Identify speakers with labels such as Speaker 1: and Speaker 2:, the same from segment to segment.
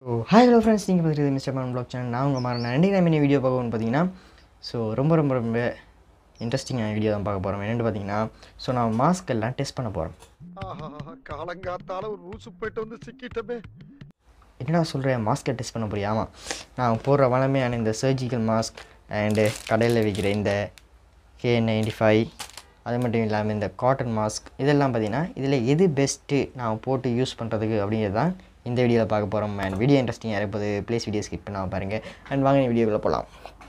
Speaker 1: So hi hello friends நீங்கள் பார்த்துருது mister man blog channel நான் உங்கள் மாதிரி ரெண்டு நம்ம வீடியோ பார்க்கணும்னு பார்த்தீங்கன்னா ஸோ ரொம்ப ரொம்ப ரொம்ப இன்ட்ரெஸ்டிங்கான வீடியோ தான் பார்க்க போகிறோம் என்னென்னு பார்த்தீங்கன்னா ஸோ நான் மாஸ்க் எல்லாம் டெஸ்ட் பண்ண போகிறோம்
Speaker 2: ஆஹா காலங்காத்தால ஒரு ரூசு போயிட்டு வந்து சிக்கிட்டமே
Speaker 1: என்னடா சொல்கிறேன் மாஸ்க்கை டெஸ்ட் பண்ண போறியா ஆமாம் நான் போடுற வளமையான இந்த சர்ஜிக்கல் மாஸ்க் அண்டு கடையில் விற்கிற இந்த கே நைன்டி ஃபைவ் அது மட்டும் இல்லாமல் இந்த காட்டன் மாஸ்க் இதெல்லாம் பார்த்தீங்கன்னா இதில் எது பெஸ்ட்டு நான் போட்டு யூஸ் பண்ணுறதுக்கு அப்படிங்கிறது தான் இந்த வீடியோவில் பார்க்க போகிறோம் அண்ட் வீடியோ இன்ட்ரெஸ்டிங்காக இருப்பது ப்ளேஸ் வீடியோ ஸ்கிப் பண்ணாமல் பாருங்கள் அண்ட் வாங்க வீடியோவில் போகலாம்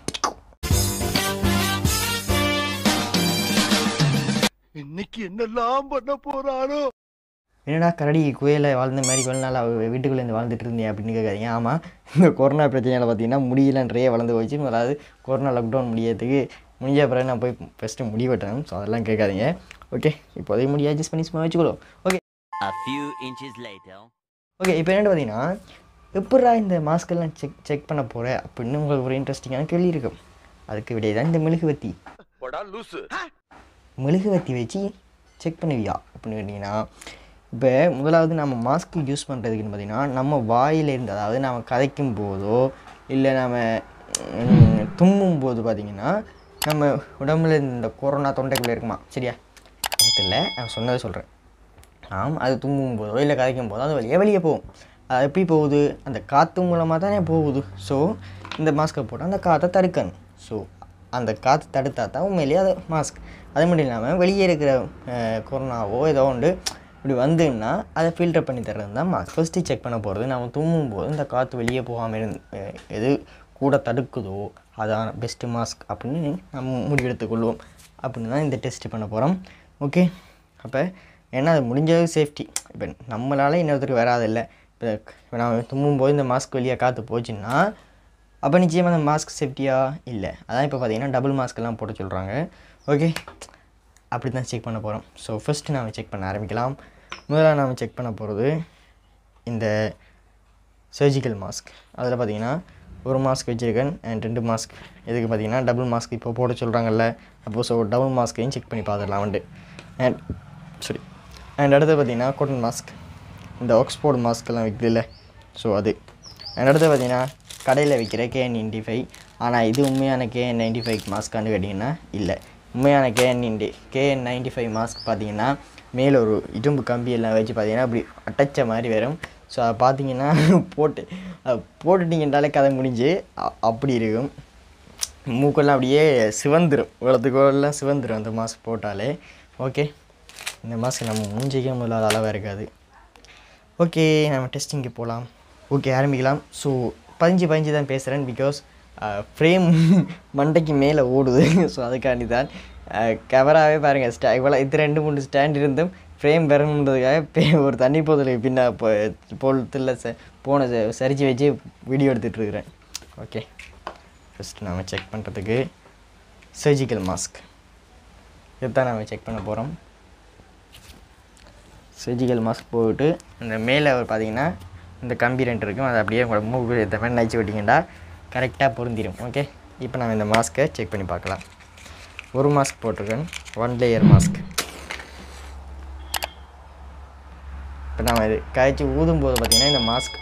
Speaker 2: இன்னைக்கு என்னெல்லாம் பண்ண போறானோ
Speaker 1: என்னடா கரடி குயில வாழ்ந்த மாதிரி இவ்வளோ நாள் அவ வீட்டுக்குள்ளே இருந்து வாழ்ந்துட்டு இருந்தேன் அப்படின்னு கேட்காதீங்க ஆமாம் இந்த கொரோனா பிரச்சனையால் பார்த்தீங்கன்னா முடியல நிறைய வளர்ந்து போச்சு அதாவது கொரோனா லாக்டவுன் முடியறதுக்கு முடிஞ்ச பிறகு நான் போய் ஃபஸ்ட்டு முடி வெட்டணும் ஸோ அதெல்லாம் கேட்காதீங்க ஓகே இப்போதைக்கு முடி அட்ஜஸ்ட் பண்ணி சும்மா வச்சுக்கோ okay
Speaker 3: A few inches later.
Speaker 1: Okay இப்போ என்ன பார்த்தீங்கன்னா எப்படா இந்த மாஸ்கெல்லாம் செக் செக் பண்ண போகிற அப்படின்னு உங்களுக்கு ஒரு இன்ட்ரெஸ்டிங்கான கேள்வி இருக்கும் அதுக்கு விடையே தான் இந்த மெழுகுவத்தி
Speaker 2: போடா லூசு
Speaker 1: மெழுகுவத்தி வச்சு செக் பண்ணுவியா அப்படின்னு கேட்டிங்கன்னா இப்போ முதலாவது நம்ம மாஸ்க் யூஸ் பண்ணுறதுக்குன்னு பார்த்தீங்கன்னா நம்ம வாயிலிருந்து அதாவது நம்ம கதைக்கும் போதோ இல்லை நம்ம ம், தும்மும் போது பார்த்தீங்கன்னா நம்ம உடம்புல இந்த கொரோனா தொண்டைக்குள்ளே இருக்குமா சரியா எனக்கு இல்லை நான் சொன்னதை சொல்கிறேன் ஆம் அது தும்மும் போதோ இல்லை கதைக்கும் போதோ அது வெளியே வெளியே போகும் அது எப்படி போகுது அந்த காற்று மூலமாக தானே போகுது ஸோ இந்த மாஸ்க்கை போட்டால் அந்த காற்றை தடுக்கணும் ஸோ அந்த காற்று தடுத்தா தான் உண்மையிலேயே அது மாஸ்க் அது மட்டும் இல்லாமல் வெளியே இருக்கிற அஹ், கொரோனாவோ ஏதோ ஒன்று இப்படி வந்துன்னா அதை ஃபில்டர் பண்ணி தர்றது தான் மாஸ்க் ஃபஸ்ட்டு செக் பண்ண போகிறது நம்ம தும்மும் போது இந்த காற்று வெளியே போகாமல் இருந்து அஹ், எது கூட தடுக்குதோ அதான் பெஸ்ட்டு மாஸ்க் அப்படின்னு நம்ம முடிவெடுத்துக்கொள்வோம் அப்படின்னு தான் இந்த டெஸ்ட் பண்ண போகிறோம் ஓகே அப்போ ஏன்னா அது முடிஞ்சது சேஃப்டி இப்போ நம்மளால் இன்னொருத்தருக்கு வராதில்ல இப்போ இப்போ நான் தும்மும் போது இந்த மாஸ்க் வெளியே காற்று போச்சுன்னா அப்போ நிச்சயமாக அந்த மாஸ்க் சேஃப்டியாக இல்லை அதான் இப்போ பார்த்தீங்கன்னா டபுள் மாஸ்க்கெல்லாம் போட சொல்கிறாங்க ஓகே அப்படி தான் செக் பண்ண போகிறோம் ஸோ ஃபஸ்ட்டு நாம் செக் பண்ண ஆரம்பிக்கலாம் முதல்ல நாம் செக் பண்ண போகிறது இந்த சர்ஜிக்கல் மாஸ்க் அதில் பார்த்தீங்கன்னா ஒரு மாஸ்க் வச்சுருக்கேன் அண்ட் ரெண்டு மாஸ்க் எதுக்கு பார்த்தீங்கன்னா டபுள் மாஸ்க் இப்போ போட சொல்கிறாங்கல்ல அப்போ ஸோ டபுள் மாஸ்க்கையும் செக் பண்ணி பார்த்துடலாம் வந்துட்டு அண்ட் சரி அண்ட் அடுத்து பார்த்தீங்கன்னா காட்டன் மாஸ்க் இந்த ஆக்ஸ்போர்ட் மாஸ்க்கெல்லாம் விற்குதுல்ல ஸோ அது அண்ட் அடுத்து பார்த்தீங்கன்னா கடையில் விற்கிற கேஎன் நைன்டி ஃபைவ் ஆனால் இது உண்மையான கேஎன் நைன்டி ஃபைவ் மாஸ்க்கான்னு கேட்டிங்கன்னா இல்லை உண்மையான KN ninety KN ninety five mask பார்த்தீங்கன்னா மேலே ஒரு இரும்பு கம்பி எல்லாம் வச்சு பார்த்தீங்கன்னா அப்படி அடைச்ச மாதிரி வரும் ஸோ அதை பார்த்தீங்கன்னா போட்டு அது போட்டுட்டீங்கன்றாலே கதை முடிஞ்சு அ- அப்படி இருக்கும் மூக்கெல்லாம் அப்படியே சிவந்துரும் இவ்வளோத்துக்குள்ளெல்லாம் சிவந்துரும் அந்த மாஸ்க் போட்டாலே ஓகே இந்த மாஸ்க் நம்ம மூஞ்சிக்கே முதல்ல அளவாக இருக்காது ஓகே நம்ம டெஸ்டிங்க்கு போகலாம் ஓகே ஆரம்பிக்கலாம் ஸோ பதிஞ்சு பதிஞ்சு தான் பேசுகிறேன் பிகாஸ் ஃப்ரேம் மண்டைக்கு மேலே ஓடுது ஸோ அதுக்காண்டி தான் கவராகவே பாருங்கள் ஸ்டா இவ்வளோ இது ரெண்டு மூணு ஸ்டாண்ட் இருந்தும் ஃப்ரேம் வரணுன்றதுக்காக பே- ஒரு தண்ணி போதலுக்கு பின்னா போலத்தில் ச போன ச- சரிச்சு வச்சு வீடியோ எடுத்துகிட்டு இருக்கிறேன் ஓகே ஃபஸ்ட் நாம் செக் பண்ணுறதுக்கு சர்ஜிக்கல் மாஸ்க் இதுதான் நாம் செக் பண்ண போகிறோம் சர்ஜிக்கல் மாஸ்க் போட்டு இந்த மேலே ஒரு பார்த்தீங்கன்னா இந்த கம்பி ரெண்டு இருக்கும் அதை அப்படியே உங்களோட மூக்கு இந்த மாதிரி நச்சு விட்டிங்கன்னா கரெக்டாக பொருந்திடும் ஓகே இப்போ நம்ம இந்த மாஸ்க்கை செக் பண்ணி பார்க்கலாம் ஒரு மாஸ்க் போட்டிருக்கேன் ஒன் லேயர் மாஸ்க் இப்போ நம்ம இது காய்ச்சி ஊதும் போது பார்த்தீங்கன்னா இந்த மாஸ்க்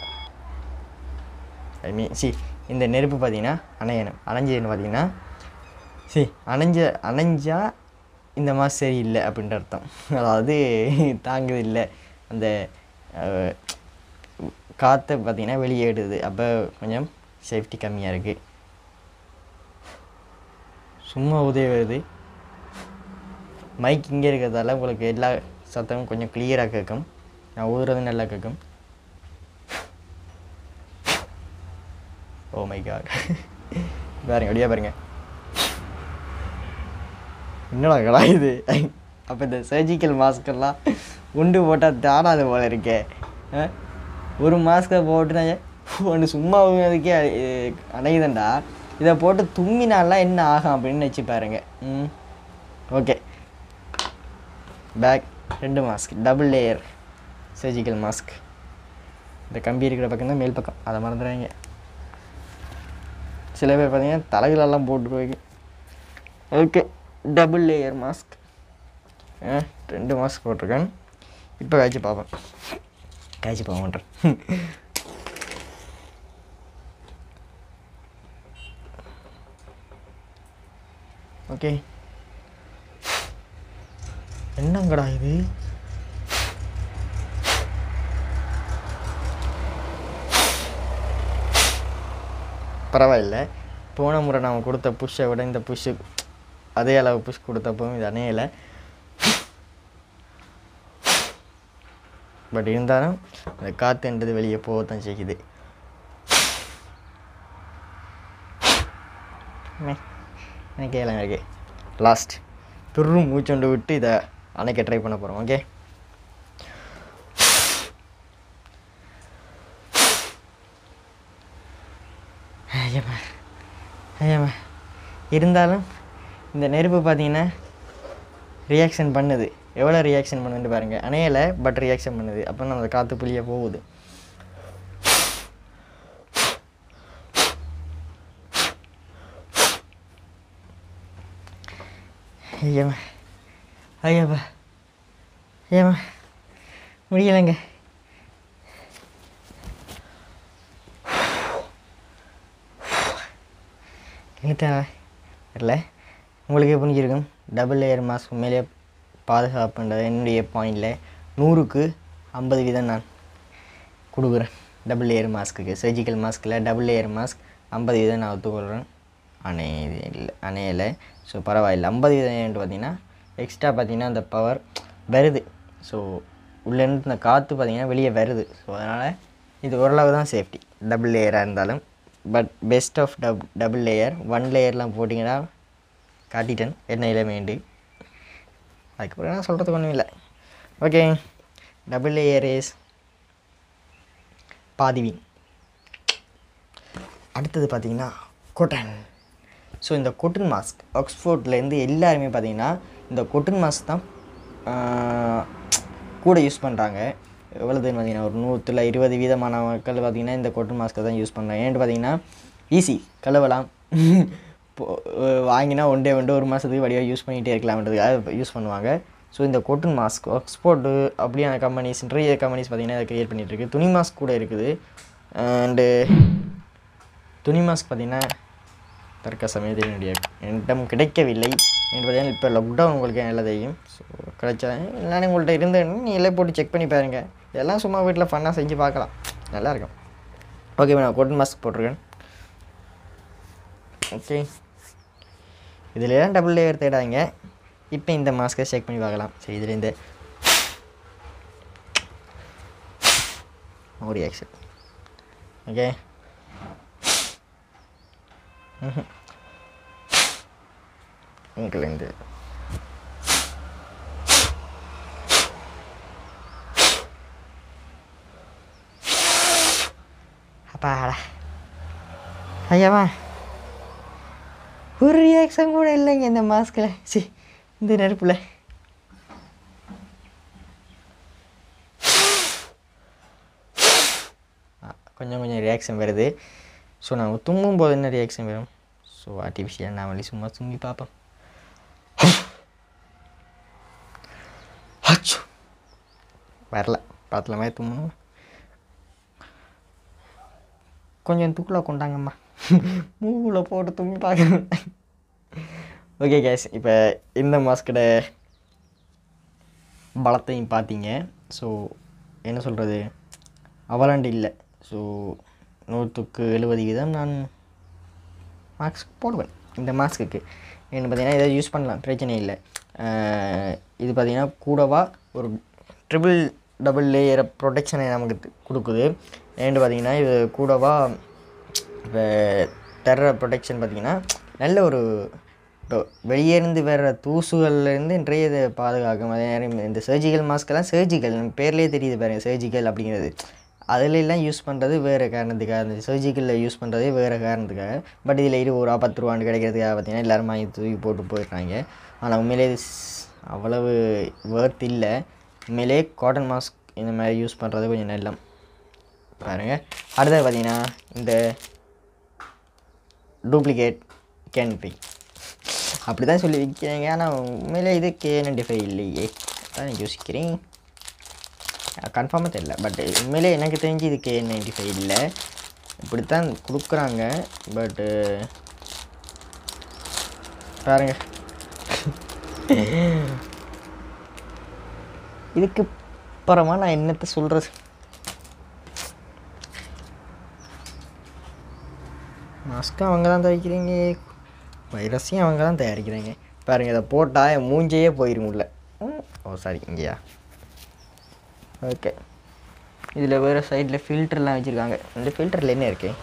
Speaker 1: ஐ மீன் சி இந்த நெருப்பு பார்த்தீங்கன்னா அணையணும் அணைஞ்சதுன்னு பார்த்தீங்கன்னா சி அணைஞ்ச அணைஞ்சா இந்த மாஸ் சரியில்லை அப்படின்ற அர்த்தம் அதாவது தாங்குது இல்லை அந்த அஹ், காற்றை பார்த்தீங்கன்னா வெளியேடுது அப்போ கொஞ்சம் சேஃப்டி கம்மியாக இருக்குது சும்மா உதவி வருது மைக் இங்கே இருக்கிறதால உங்களுக்கு எல்லா சத்தமும் கொஞ்சம் கிளியராக கேட்கும் நான் ஊதுறது நல்லா கேட்கும் ஓ மை காட் பாருங்க அப்படியே பாருங்க என்னடா கடா இது அப்போ இந்த சர்ஜிக்கல் மாஸ்க்கெல்லாம் குண்டு போட்டால் தாடாது போல இருக்கே ஆ? ஒரு மாஸ்க்கை போட்டு நான் ஒன்று சும்மா அதுக்கே அணையுதண்டா இதை போட்டு தும்மினாலாம் என்ன ஆகும் அப்படின்னு வச்சு பாருங்க ம் ஓகே பேக் ரெண்டு mask double layer surgical mask இந்த கம்பி இருக்கிற பக்கம் தான் மேல் பக்கம் அதை மறந்துடுறாங்க சில பேர் பார்த்தீங்கன்னா தலைகளெல்லாம் போட்டுருவாங்க ஓகே டபுள் லேயர் மாஸ்க் ரெண்டு மாஸ்க் போட்டிருக்கேன் இப்போ காய்ச்சி பார்ப்பேன் காய்ச்சி பார்க்க மாட்டேன் ஓகே என்னங்கடா இது பரவாயில்ல போன முறை நாம் கொடுத்த புஷ்ஷை விட இந்த புஷ்ஷு அதே அளவு புஷ் கொடுத்தப்பவும் இது அணையலை பட் இருந்தாலும் அந்த காற்றுன்றது வெளியே போகத்தான் செய்யுது மே, எனக்கு ஏழை இருக்கு லாஸ்ட் பெரும் மூச்சொண்டு விட்டு இதை அணைக்க ட்ரை பண்ண போகிறோம் ஓகே ஐயம்மா ஐயம்மா இருந்தாலும் இந்த நெருப்பு பார்த்தீங்கன்னா ரியாக்ஷன் பண்ணுது எவ்வளோ ரியாக்ஷன் பண்ணுதுன்னு பாருங்கள் அணையலை பட் ரியாக்ஷன் பண்ணுது அப்போ நம்ம காற்று புளிய போகுது ஐயம்மா ஐயப்பா ஐயம்மா முடியலைங்க இழுத்தா இல்லை உங்களுக்கு புரிஞ்சிருக்கும் டபுள் லேயர் மாஸ்க் உண்மையிலே பாதுகாப்புன்றது என்னுடைய பாயிண்டில் நூறுக்கு ஐம்பது வீதம் நான் கொடுக்குறேன் டபுள் லேயர் மாஸ்க்குக்கு சர்ஜிக்கல் மாஸ்கில் டபுள் லேயர் மாஸ்க் ஐம்பது வீதம் நான் ஒத்துக்கொள்கிறேன் அணையது இல்லை அணையலை ஸோ பரவாயில்லை ஐம்பது வீதம் ஏன்ட்டு பார்த்தீங்கன்னா எக்ஸ்ட்ரா பார்த்தீங்கன்னா அந்த பவர் வருது ஸோ உள்ளேருந்து இந்த காற்று பார்த்தீங்கன்னா வெளியே வருது ஸோ அதனால் இது ஓரளவு தான் சேஃப்டி டபுள் லேயராக இருந்தாலும் பட் பெஸ்ட் ஆஃப் டப் டபுள் லேயர் ஒன் லேயர்லாம் போட்டிங்கன்னா காட்டிட்டேன் என்ன இளமேண்டு அதுக்கப்புறம் என்ன சொல்கிறதுக்கு ஒன்றும் இல்லை ஓகே டபுள் லேயர் இஸ் பாதிவின் அடுத்தது பார்த்தீங்கன்னா கொட்டன் ஸோ இந்த கொட்டன் மாஸ்க் ஆக்ஸ்ஃபோர்ட்லேருந்து எல்லாருமே பார்த்தீங்கன்னா இந்த கொட்டன் மாஸ்க் தான் ஆஹ், கூட யூஸ் பண்ணுறாங்க எவ்வளோதுன்னு பார்த்தீங்கன்னா ஒரு நூற்றில் இருபது வீதமான மக்கள் பார்த்தீங்கன்னா இந்த கொட்டன் மாஸ்க்கை தான் யூஸ் பண்ணுறாங்க ஏன்ட்டு பார்த்தீங்கன்னா ஈஸி கழுவலாம் இப்போ, அஹ், வாங்கினா ஒன் டே வந்து ஒரு மாதத்துக்கு வடிவாக யூஸ் பண்ணிகிட்டே இருக்கலாம்ன்றதுக்காக யூஸ் பண்ணுவாங்க ஸோ இந்த கொட்டன் மாஸ்க் எக்ஸ்போர்ட்டு அப்படியான கம்பெனிஸ் நிறைய கம்பெனிஸ் பார்த்தீங்கன்னா அதை க்ரியேட் பண்ணிகிட்டு இருக்கு துணி மாஸ்க் கூட இருக்குது அண்டு துணி மாஸ்க் பார்த்தீங்கன்னா தற்க சமயத்தில் என்னுடைய என்னிடம் கிடைக்கவில்லை என்று பார்த்தீங்கன்னா இப்போ லாக்டவுன் உங்களுக்கு நல்லா தெரியும் ஸோ கிடைச்சா இல்லைன்னா உங்கள்கிட்ட இருந்து நீங்களே போட்டு செக் பண்ணி பாருங்க இதெல்லாம் சும்மா வீட்டில் ஃபன்னாக செஞ்சு பார்க்கலாம் நல்லா இருக்கும் ஓகே நான் கொட்டன் மாஸ்க் போட்டிருக்கேன் ஓகே இதில் தான் டபுள் லேயர் தேடாங்க இப்போ இந்த மாஸ்க்கை செக் பண்ணி பார்க்கலாம் சரி இதில் இந்த ஒரு ஆக்சன் ஓகே இங்கிலேருந்து அப்பாடா ஐயாவா ஒரு ரியாக்ஷன் கூட இல்லைங்க இந்த மாஸ்கில் சி இந்த நெருப்பில் கொஞ்சம் கொஞ்சம் ரியாக்ஷன் வருது ஸோ நாங்கள் தும்மும் போது என்ன ரியாக்ஷன் வரும் ஸோ ஆர்டிஃபிஷியல் நான் வழி சும்மா தும்பி பார்ப்போம் அச்சோ வரல படத்தில் மாதிரி தும்மணும் கொஞ்சம் தூக்கில் கொண்டாங்கம்மா மூவில் போட்டு தும்பி பார்க்கணும் ஓகே கேஸ் இப்போ இந்த மாஸ்கோட பலத்தையும் பார்த்தீங்க ஸோ என்ன சொல்கிறது அவலாண்டு இல்லை ஸோ நூற்றுக்கு எழுபது வீதம் நான் மாஸ்க் போடுவேன் இந்த மாஸ்க்குக்கு என்ன பார்த்தீங்கன்னா இதை யூஸ் பண்ணலாம் பிரச்சனை இல்லை அஹ் இது பார்த்தீங்கன்னா கூடவா ஒரு ட்ரிபிள் டபுள் லேயர் ப்ரொடெக்ஷனை நமக்கு து- கொடுக்குது ஏன்னு பார்த்தீங்கன்னா இது கூடவா இப்போ தர்ற ப்ரொடெக்ஷன் பார்த்தீங்கன்னா நல்ல ஒரு இப்போ வெளியே இருந்து வர்ற தூசுகள்லேருந்து நிறைய இதை பாதுகாக்கும் அதே நேரம் இந்த சர்ஜிக்கல் மாஸ்க்கெல்லாம் சர்ஜிக்கல் பேர்லேயே தெரியுது பாருங்க சர்ஜிக்கல் அப்படிங்கிறது அதுல எல்லாம் யூஸ் பண்ணுறது வேறு காரணத்துக்காக அந்த சர்ஜிக்கலில் யூஸ் பண்ணுறதே வேறு காரணத்துக்காக பட் இதில் இருபது ரூபா பத்து ரூபான்னு கிடைக்கிறதுக்காக பார்த்தீங்கன்னா எல்லோரும் வாங்கி தூக்கி போட்டு போயிடுறாங்க ஆனால் உண்மையிலே இது ஸ்- அவ்வளவு வேர்த் இல்லை உண்மையிலே காட்டன் மாஸ்க் இந்த மாதிரி யூஸ் பண்ணுறது கொஞ்சம் நல்லம் பாருங்கள் அடுத்தது பார்த்தீங்கன்னா இந்த டூப்ளிகேட் கேன்பி அப்படி தான் சொல்லி விற்கிறாங்க ஆனால் உண்மையிலே இது கே நைன்டி ஃபைவ் இல்லையே தான் யோசிக்கிறேன் கன்ஃபார்மாக தெரியல பட் உண்மையிலே எனக்கு தெரிஞ்சு இது கே நைன்டி ஃபைவ் இல்லை இப்படித்தான் கொடுக்குறாங்க பட்டு பாருங்க இதுக்கு அப்புறமா நான் என்னத்தை சொல்கிறது மாஸ்க்கும் அவங்க தான் தயாரிக்கிறீங்க வைரஸையும் அவங்க தான் தயாரிக்கிறாங்க பாருங்க இதை போட்டால் என் மூஞ்சையே போயிரும் உள்ள ம், ஓ சாரி இங்கேயா ஓகே இதில் வேறு சைடில் ஃபில்டர்லாம் வச்சுருக்காங்க இந்த ஃபில்டரில் என்ன இருக்கு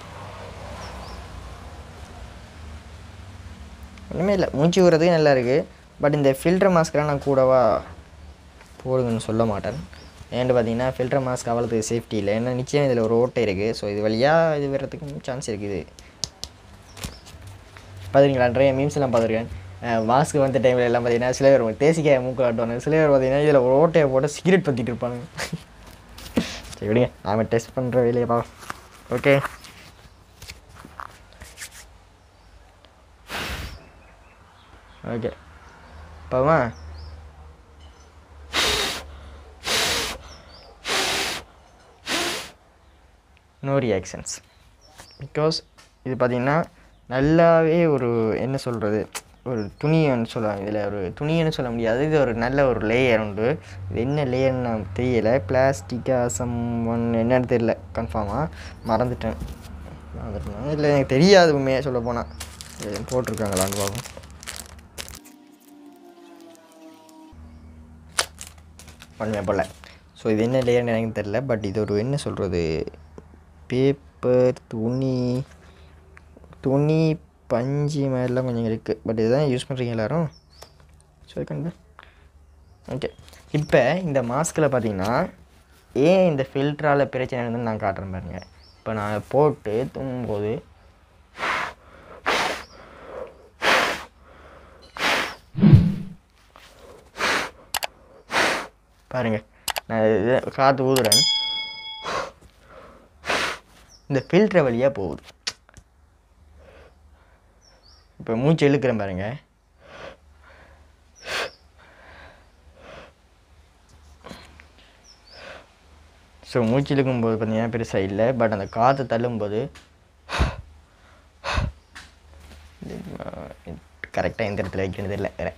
Speaker 1: ஒன்றுமே இல்லை மூச்சு விடுறதுக்கு நல்லா இருக்குது பட் இந்த ஃபில்டர் மாஸ்க்கெலாம் நான் கூடவா போடுங்கன்னு சொல்ல மாட்டேன் ஏன்னு பார்த்தீங்கன்னா ஃபில்டர் மாஸ்க் அவ்வளோத்துக்கு சேஃப்டி இல்லை ஏன்னா நிச்சயம் இதில் ஒரு ஓட்டை இருக்குது ஸோ இது வழியாக இது வர்றதுக்கு சான்ஸ் இருக்குது பார்த்துருங்களா நிறைய மீம்ஸ்லாம் பார்த்துருக்கேன் மாஸ்க் வந்த டைமில் எல்லாம் பார்த்தீங்கன்னா சில பேர் தேசிக்காய மூக்கு காட்டுவாங்க சில பேர் பார்த்தீங்கன்னா இதில் ஒரு ஓட்டையை போட்டு சிகரெட் பற்றிட்டு இருப்பானுங்க சரி விடுங்க நாம டெஸ்ட் பண்ணுற வேலையை பார்க்கலாம் ஓகே ஓகே பாமா நோ ரியாக்ஷன்ஸ் பிகாஸ் இது பார்த்திங்கன்னா நல்லாவே ஒரு என்ன சொல்கிறது ஒரு துணின்னு சொல்லலாம் இதில் ஒரு துணின்னு சொல்ல முடியாது இது ஒரு நல்ல ஒரு லேயர் உண்டு இது என்ன லேயர்னு நமக்கு தெரியலை பிளாஸ்டிக்கா சம் ஒன் என்னன்னு தெரியல கன்ஃபார்மாக மறந்துட்டேன் மறந்துட்டேன் இல்லை எனக்கு தெரியாது உண்மையாக சொல்ல போனால் போட்டிருக்காங்களான்னு பார்ப்போம் ஒன்றுமே போல ஸோ இது என்ன லேயர்னு எனக்கு தெரில பட் இது ஒரு என்ன சொல்கிறது பேப்பர் துணி துணி பஞ்சு மாதிரிலாம் கொஞ்சம் இருக்குது பட் இதுதான் யூஸ் பண்ணுறீங்க எல்லாரும் ஸோ கண்டு ஓகே இப்போ இந்த மாஸ்கில் பார்த்தீங்கன்னா ஏன் இந்த ஃபில்டரால் பிரச்சனை இருந்துன்னு நான் காட்டுறேன் பாருங்க இப்போ நான் போட்டு தூங்கும்போது பாருங்க நான் இது காற்று ஊதுறேன் இந்த ஃபில்டர் வழியாக போகுது இப்போ மூச்சு இழுக்கிறேன் பாருங்க ஸோ மூச்சு இழுக்கும்போது பார்த்தீங்கன்னா பெருசாக இல்லை பட் அந்த காற்று தள்ளும்போது கரெக்டாக எந்த இடத்துல வைக்கிறது இல்லை வேற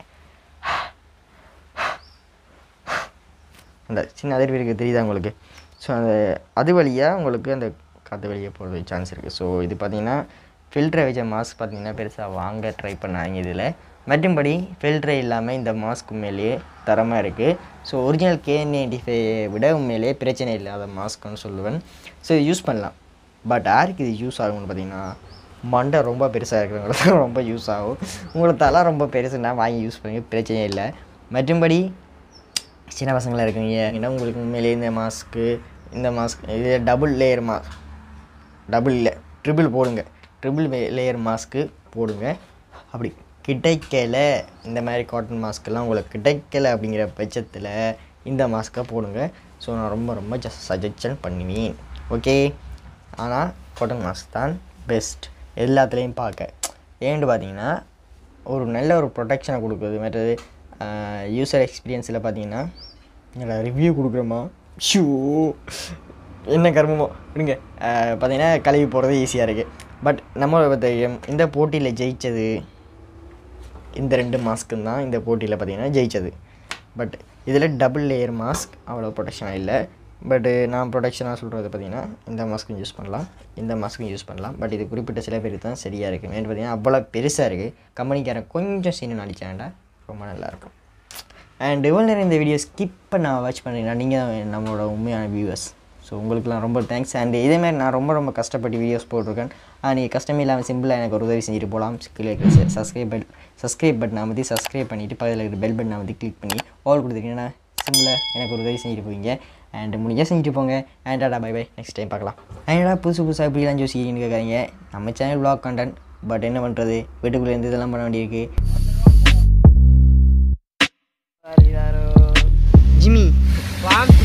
Speaker 1: அந்த சின்ன அதிர்வு இருக்குது தெரியுதா உங்களுக்கு ஸோ அந்த அது வழியாக உங்களுக்கு அந்த காற்று வெளியே போகிறது சான்ஸ் இருக்குது ஸோ இது பார்த்தீங்கன்னா ஃபில்டரை வச்ச மாஸ்க் பார்த்தீங்கன்னா பெருசாக வாங்க ட்ரை பண்ணாங்க இதில் மற்றும்படி ஃபில்டரே இல்லாமல் இந்த மாஸ்க் உண்மையிலேயே தரமாக இருக்குது ஸோ ஒரிஜினல் கே நைன்டி ஃபைவை விட உண்மையிலேயே பிரச்சனை இல்லாத மாஸ்க்னு சொல்லுவேன் ஸோ இது யூஸ் பண்ணலாம் பட் யாருக்கு இது யூஸ் ஆகும்னு பார்த்தீங்கன்னா மண்டை ரொம்ப பெருசாக இருக்கிறவங்களுக்கு தான் ரொம்ப யூஸ் ஆகும் உங்களுக்கு தலை ரொம்ப பெருசுன்னா வாங்கி யூஸ் பண்ணுங்க பிரச்சனையே இல்லை மற்றும்படி சின்ன பசங்களாக இருக்கீங்க ஏன்னா உங்களுக்கு உண்மையிலேயே இந்த மாஸ்க்கு இந்த மாஸ்க் இது டபுள் லேயர் மாஸ்க் டபுள் இல்லை ட்ரிபிள் போடுங்க ட்ரிபிள் லேயர் மாஸ்க்கு போடுங்க அப்படி கிடைக்கல இந்த மாதிரி காட்டன் மாஸ்க்கெல்லாம் உங்களுக்கு கிடைக்கல அப்படிங்கிற பட்சத்தில் இந்த மாஸ்க்கை போடுங்க ஸோ நான் ரொம்ப ரொம்ப ஜஸ்ட் சஜஷன் பண்ணுவேன் ஓகே ஆனால் காட்டன் மாஸ்க் தான் பெஸ்ட் எல்லாத்துலேயும் பார்க்க ஏன்னு பார்த்தீங்கன்னா ஒரு நல்ல ஒரு ப்ரொடெக்ஷனை கொடுக்குது மற்றது யூசர் எக்ஸ்பீரியன்ஸில் பார்த்தீங்கன்னா என்னடா ரிவ்யூ கொடுக்குறோமா ஷூ என்ன கர்மமோ விடுங்க அஹ் பார்த்தீங்கன்னா கழுவி போகிறது ஈஸியாக இருக்குது பட் நம்ம பார்த்த- இந்த போட்டியில் ஜெயித்தது இந்த ரெண்டு மாஸ்க்கும் தான் இந்த போட்டியில் பார்த்தீங்கன்னா ஜெயித்தது பட் இதில் டபுள் லேயர் மாஸ்க் அவ்வளோ ப்ரொடெக்ஷனாக இல்லை பட்டு நான் ப்ரொடெக்ஷனாக சொல்கிறது பார்த்தீங்கன்னா இந்த மாஸ்க்கும் யூஸ் பண்ணலாம் இந்த மாஸ்க்கும் யூஸ் பண்ணலாம் பட் இது குறிப்பிட்ட சில பேருக்கு தான் சரியாக இருக்குது ஏன்னு பார்த்தீங்கன்னா அவ்வளோ பெருசாக இருக்குது கம்பெனிக்காரன் கொஞ்சம் சீனு அடிச்சாண்டா ரொம்ப நல்லாயிருக்கும் அண்ட் இவ்வளோ நேரம் இந்த வீடியோ ஸ்கிப் பண்ண வாட்ச் பண்ணுறீங்கன்னா நீங்கள் நம்மளோட உண்மையான வியூவர்ஸ் ஸோ உங்களுக்குலாம் ரொம்ப தேங்க்ஸ் அண்ட் இதேமாதிரி நான் ரொம்ப ரொம்ப கஷ்டப்பட்டு வீடியோஸ் போட்டிருக்கேன் நீங்கள் கஷ்டமே இல்லாமல் சிம்பிளாக எனக்கு ஒரு உதவி செஞ்சுட்டு போகலாம் கீழே இருக்கிற சப்ஸ்கிரைப் பட் சப்ஸ்கிரைப் பட்டன் அமைதி சப்ஸ்கிரைப் பண்ணிவிட்டு பக்கத்தில் இருக்கிற பெல் பட்டன் அமைதி கிளிக் பண்ணி ஆல் கொடுத்துட்டீங்கன்னா சிம்பிளாக எனக்கு ஒரு உதவி செஞ்சுட்டு போவீங்க அண்ட் முடிஞ்சால் செஞ்சுட்டு போங்க and tata bye bye next time பார்க்கலாம் அண்டா புதுசு புதுசாக இப்படிலாம் ஜோசின்னு கேட்குறீங்க நம்ம சேனல் vlog கண்டென்ட் பட் என்ன பண்ணுறது வீட்டுக்குள்ளே இருந்து இதெல்லாம் பண்ண வேண்டியிருக்கு ஜிம்மி
Speaker 4: வாங்க